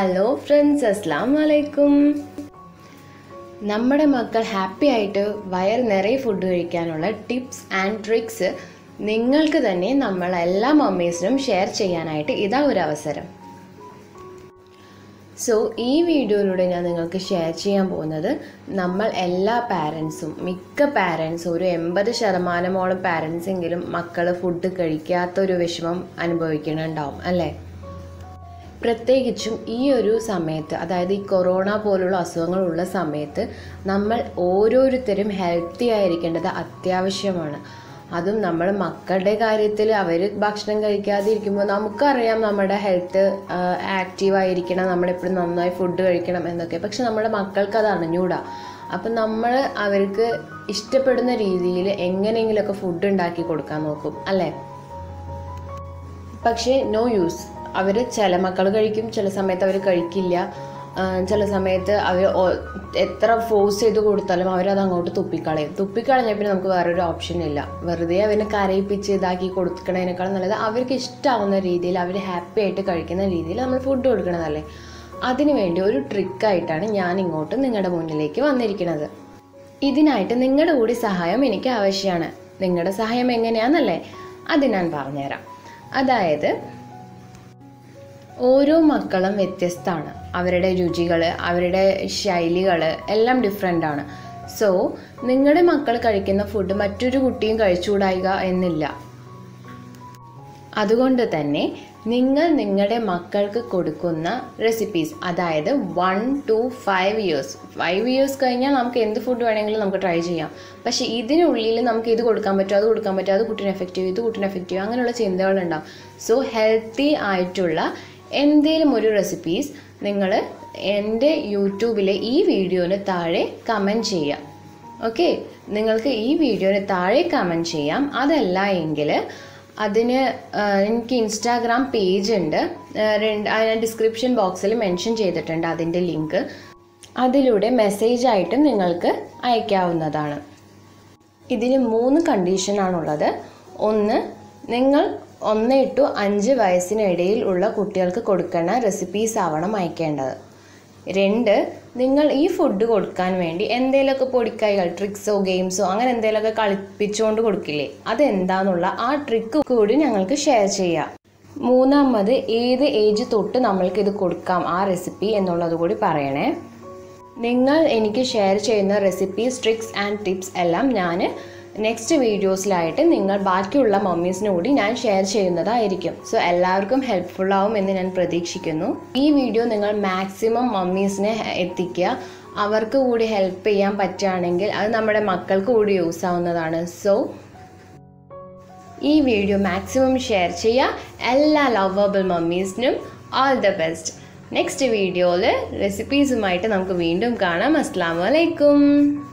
hello friends അസ്സാം വലൈക്കും നമ്മുടെ മക്കൾ ഹാപ്പി ആയിട്ട് വയർ നിറയെ ഫുഡ് കഴിക്കാനുള്ള ടിപ്സ് ആൻഡ് ട്രിക്സ് നിങ്ങൾക്ക് തന്നെ നമ്മൾ എല്ലാ മമ്മീസിനും ഷെയർ ചെയ്യാനായിട്ട് ഇതാ ഒരു അവസരം സോ ഈ വീഡിയോയിലൂടെ ഞാൻ നിങ്ങൾക്ക് ഷെയർ ചെയ്യാൻ പോകുന്നത് നമ്മൾ എല്ലാ പാരൻസും മിക്ക പാരൻസും ഒരു എൺപത് ശതമാനമോളം പാരൻസെങ്കിലും മക്കൾ ഫുഡ് കഴിക്കാത്തൊരു വിഷമം അനുഭവിക്കുന്നുണ്ടാവും അല്ലേ പ്രത്യേകിച്ചും ഈ ഒരു സമയത്ത് അതായത് ഈ കൊറോണ പോലുള്ള അസുഖങ്ങളുള്ള സമയത്ത് നമ്മൾ ഓരോരുത്തരും ഹെൽത്തി ആയിരിക്കേണ്ടത് അത്യാവശ്യമാണ് അതും നമ്മൾ മക്കളുടെ കാര്യത്തിൽ അവർ ഭക്ഷണം കഴിക്കാതിരിക്കുമ്പോൾ നമുക്കറിയാം നമ്മുടെ ഹെൽത്ത് ആക്റ്റീവ് ആയിരിക്കണം നമ്മളെപ്പോഴും നന്നായി ഫുഡ് കഴിക്കണം എന്നൊക്കെ പക്ഷെ നമ്മുടെ മക്കൾക്ക് അത് അറിഞ്ഞൂടാ അപ്പം നമ്മൾ അവർക്ക് ഇഷ്ടപ്പെടുന്ന രീതിയിൽ എങ്ങനെയെങ്കിലുമൊക്കെ ഫുഡ് ഉണ്ടാക്കി കൊടുക്കാൻ നോക്കും അല്ലേ പക്ഷേ നോ യൂസ് അവർ ചില മക്കൾ കഴിക്കും ചില സമയത്ത് അവർ കഴിക്കില്ല ആ, ചില സമയത്ത് അവർ എത്ര ഫോഴ്സ് ചെയ്ത് കൊടുത്താലും അവരത് അങ്ങോട്ട് തുപ്പിക്കളയും തുപ്പിക്കളഞ്ഞാൽ പിന്നെ നമുക്ക് വേറൊരു ഓപ്ഷൻ ഇല്ല വെറുതെ അവനെ കരയിപ്പിച്ച് ഇതാക്കി കൊടുക്കണതിനേക്കാൾ നല്ലത് അവർക്ക് ഇഷ്ടമാവുന്ന രീതിയിൽ അവർ ഹാപ്പി ആയിട്ട് കഴിക്കുന്ന രീതിയിൽ നമ്മൾ ഫുഡ് കൊടുക്കണതല്ലേ അതിനുവേണ്ടി ഒരു ട്രിക്കായിട്ടാണ് ഞാൻ ഇങ്ങോട്ട് നിങ്ങളുടെ മുന്നിലേക്ക് വന്നിരിക്കുന്നത് ഇതിനായിട്ട് നിങ്ങളുടെ കൂടി സഹായം എനിക്ക് ആവശ്യമാണ് നിങ്ങളുടെ സഹായം എങ്ങനെയാണെന്നല്ലേ അത് ഞാൻ പറഞ്ഞുതരാം അതായത് ഓരോ മക്കളും വ്യത്യസ്തമാണ് അവരുടെ രുചികൾ അവരുടെ ശൈലികൾ എല്ലാം ഡിഫറെൻ്റ് ആണ് സോ നിങ്ങളുടെ മക്കൾ കഴിക്കുന്ന ഫുഡ് മറ്റൊരു കുട്ടിയും കഴിച്ചുകൂടായിക എന്നില്ല അതുകൊണ്ട് തന്നെ നിങ്ങൾ നിങ്ങളുടെ മക്കൾക്ക് കൊടുക്കുന്ന റെസിപ്പീസ് അതായത് one two five years five years കഴിഞ്ഞാൽ നമുക്ക് എന്ത് ഫുഡ് വേണമെങ്കിലും നമുക്ക് ട്രൈ ചെയ്യാം പക്ഷേ ഇതിനുള്ളിൽ നമുക്ക് ഇത് കൊടുക്കാൻ പറ്റുമോ അത് കൊടുക്കാൻ പറ്റുമോ അത് കുട്ടീനെ എഫക്റ്റ് ചെയ്യും ഇത് കുട്ടീനെ എഫക്റ്റ് ചെയ്യും അങ്ങനെയുള്ള ചിന്തകളുണ്ടാവും സോ ഹെൽത്തി ആയിട്ടുള്ള എന്തെങ്കിലും ഒരു റെസിപ്പീസ് നിങ്ങൾ എൻ്റെ യൂട്യൂബിലെ ഈ വീഡിയോന് താഴെ കമൻറ്റ് ചെയ്യാം ഓക്കെ നിങ്ങൾക്ക് ഈ വീഡിയോന് താഴെ കമൻറ്റ് ചെയ്യാം അതല്ല എങ്കിൽ അതിന് ആ, എനിക്ക് ഇൻസ്റ്റാഗ്രാം പേജ് ഉണ്ട് ആ, രണ്ട് അതിന് ഡിസ്ക്രിപ്ഷൻ ബോക്സിൽ മെൻഷൻ ചെയ്തിട്ടുണ്ട് അതിൻ്റെ ലിങ്ക് അതിലൂടെ മെസ്സേജ് ആയിട്ട് നിങ്ങൾക്ക് അയക്കാവുന്നതാണ് ഇതിന് മൂന്ന് കണ്ടീഷനാണുള്ളത് ഒന്ന് നിങ്ങൾ ഒന്ന് ടു അഞ്ച് വയസ്സിനിടയിൽ ഉള്ള കുട്ടികൾക്ക് കൊടുക്കുന്ന റെസിപ്പീസ് ആവണം അയക്കേണ്ടത് രണ്ട് നിങ്ങൾ ഈ ഫുഡ് കൊടുക്കാൻ വേണ്ടി എന്തെങ്കിലുമൊക്കെ പൊടിക്കൈകൾ ട്രിക്സോ ഗെയിംസോ അങ്ങനെ എന്തെങ്കിലുമൊക്കെ കളിപ്പിച്ചുകൊണ്ട് കൊടുക്കില്ലേ അതെന്താന്നുള്ള ആ ട്രിക്ക് കൂടി ഞങ്ങൾക്ക് ഷെയർ ചെയ്യാം മൂന്നാമത് ഏത് ഏജ് തൊട്ട് നമ്മൾക്ക് ഇത് കൊടുക്കാം ആ റെസിപ്പി എന്നുള്ളത് കൂടി പറയണേ നിങ്ങൾ എനിക്ക് ഷെയർ ചെയ്യുന്ന റെസിപ്പീസ് ട്രിക്സ് ആൻഡ് ടിപ്സ് എല്ലാം ഞാൻ നെക്സ്റ്റ് വീഡിയോസിലായിട്ട് നിങ്ങൾ ബാക്കിയുള്ള മമ്മീസിന് കൂടി ഞാൻ ഷെയർ ചെയ്യുന്നതായിരിക്കും സോ എല്ലാവർക്കും ഹെൽപ്ഫുൾ ആവും എന്ന് ഞാൻ പ്രതീക്ഷിക്കുന്നു ഈ വീഡിയോ നിങ്ങൾ മാക്സിമം മമ്മീസിനെ എത്തിക്കുക അവർക്ക് കൂടി ഹെൽപ്പ് ചെയ്യാൻ പറ്റുകയാണെങ്കിൽ അത് നമ്മുടെ മക്കൾക്ക് കൂടി യൂസ് ആവുന്നതാണ് സോ ഈ വീഡിയോ മാക്സിമം ഷെയർ ചെയ്യുക എല്ലാ ലവബിൾ മമ്മീസിനും ഓൾ ദ ബെസ്റ്റ് നെക്സ്റ്റ് വീഡിയോയിൽ റെസിപ്പീസുമായിട്ട് നമുക്ക് വീണ്ടും കാണാം അസ്സാം വലൈക്കും